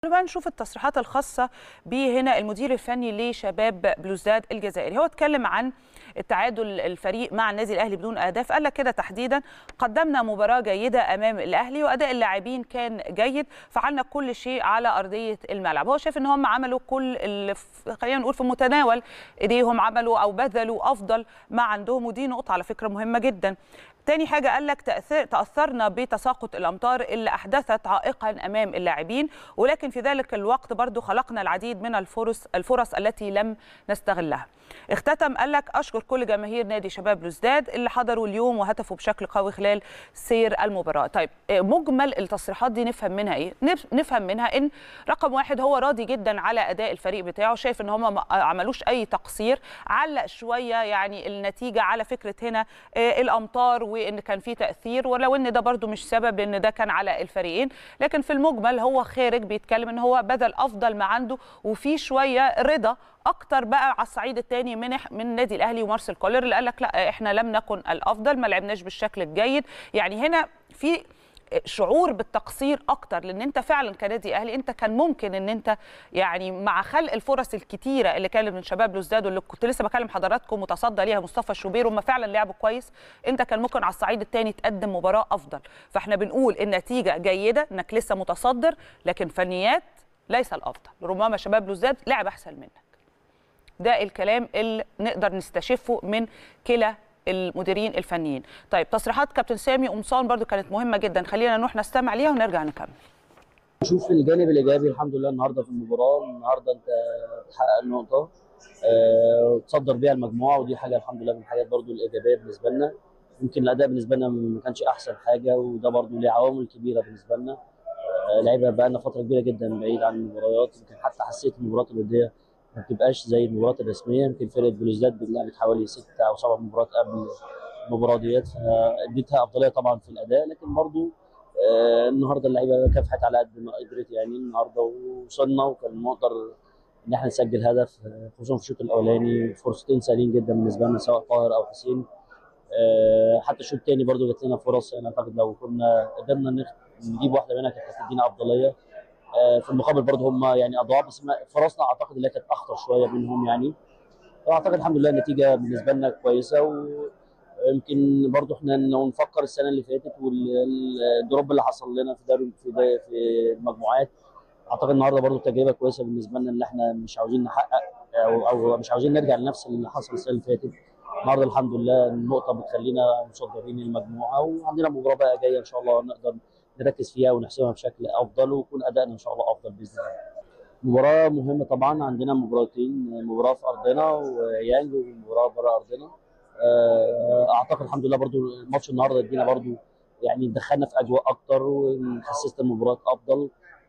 بقى نشوف التصريحات الخاصة به هنا المدير الفني لشباب بلوزداد الجزائري هو اتكلم عن التعادل الفريق مع النادي الاهلي بدون اهداف قال لك كده تحديدا قدمنا مباراه جيده امام الاهلي واداء اللاعبين كان جيد فعلنا كل شيء على ارضيه الملعب هو شايف ان هم عملوا كل اللي خلينا نقول في متناول ايديهم عملوا او بذلوا افضل ما عندهم ودي نقطه على فكره مهمه جدا تاني حاجة قال لك تأثير تأثرنا بتساقط الأمطار اللي أحدثت عائقا أمام اللاعبين ولكن في ذلك الوقت برضو خلقنا العديد من الفرص الفرص التي لم نستغلها اختتم قال لك أشكر كل جماهير نادي شباب بلوزداد اللي حضروا اليوم وهتفوا بشكل قوي خلال سير المباراة طيب مجمل التصريحات دي نفهم منها إيه؟ نفهم منها إن رقم واحد هو راضي جدا على أداء الفريق بتاعه شايف إن هم ما عملوش أي تقصير علق شوية يعني النتيجة على فكرة هنا الأمطار وان كان في تاثير ولو ان ده برده مش سبب لان ده كان على الفريقين لكن في المجمل هو خارج بيتكلم ان هو بذل افضل ما عنده وفي شويه رضا اكتر بقى على الصعيد الثاني من من النادي الاهلي ومارسيل كولر اللي قال لك لا احنا لم نكن الافضل ما لعبناش بالشكل الجيد يعني هنا في شعور بالتقصير اكتر لان انت فعلا كنادي اهلي انت كان ممكن ان انت يعني مع خلق الفرص الكتيره اللي كانت من شباب بلوزداد واللي كنت لسه بكلم حضراتكم متصدى ليها مصطفى الشوبير هم فعلا لعبوا كويس انت كان ممكن على الصعيد الثاني تقدم مباراه افضل فاحنا بنقول النتيجه جيده انك لسه متصدر لكن فنيات ليس الافضل ربما شباب بلوزداد لعب احسن منك ده الكلام اللي نقدر نستشفه من كلا المديرين الفنيين طيب تصريحات كابتن سامي قمصان برضو كانت مهمه جدا خلينا نروح نستمع ليها ونرجع نكمل نشوف الجانب الايجابي الحمد لله النهارده في المباراه النهارده انت بتحقق النقطه وتصدر بيها المجموعه ودي حاجه الحمد لله من الحاجات برضو الايجابيه بالنسبه لنا يمكن الاداء بالنسبه لنا ما كانش احسن حاجه وده برضو ليه عوامل كبيره بالنسبه لنا لعيبه بقى لنا فتره كبيره جدا بعيد عن المباريات يمكن حتى حسيت المباريات الوديه ما بتبقاش زي المباريات الرسميه يمكن فرقه بلوزداد لعبت حوالي ست او سبع مباريات قبل المباراه ديت فاديتها افضليه طبعا في الاداء لكن برضو آه النهارده اللعيبه كافحت على قد ما قدرت يعني النهارده وصلنا وكان نقدر ان احنا نسجل هدف خصوصا في الشوط الاولاني فرصتين سهلين جدا بالنسبه لنا سواء طاهر او حسين آه حتى الشوط الثاني برضو جات لنا فرص انا اعتقد لو كنا قدرنا نجيب واحده منها كانت هتدينا افضليه في المقابل برضه هم يعني اضعاف بس فرصنا اعتقد اللي كانت اخطر شويه منهم يعني واعتقد الحمد لله النتيجه بالنسبه لنا كويسه ويمكن برضه احنا لو نفكر السنه اللي فاتت والدروب اللي حصل لنا في دوري في في المجموعات اعتقد النهارده برضه تجربه كويسه بالنسبه لنا ان احنا مش عاوزين نحقق او او مش عاوزين نرجع لنفس اللي حصل السنه اللي فاتت النهارده الحمد لله النقطه بتخلينا مصدرين المجموعه وعندنا مباراه بقى جايه ان شاء الله نقدر نركز فيها ونحسمها بشكل افضل ويكون ادائنا ان شاء الله افضل باذن الله. مباراه مهمه طبعا عندنا مباراتين مباراه في ارضنا ويانج ومباراه بره ارضنا. اعتقد الحمد لله برضو الماتش النهارده ادينا برضو يعني دخلنا في اجواء اكتر وحسست المباراه افضل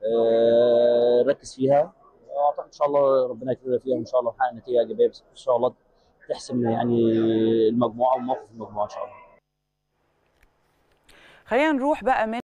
نركز فيها اعتقد ان شاء الله ربنا يكرمنا فيها وان شاء الله نحقق نتيجه ايجابيه بس ان شاء الله تحسم يعني المجموعه وموقف المجموعه ان شاء الله. خلينا نروح بقى من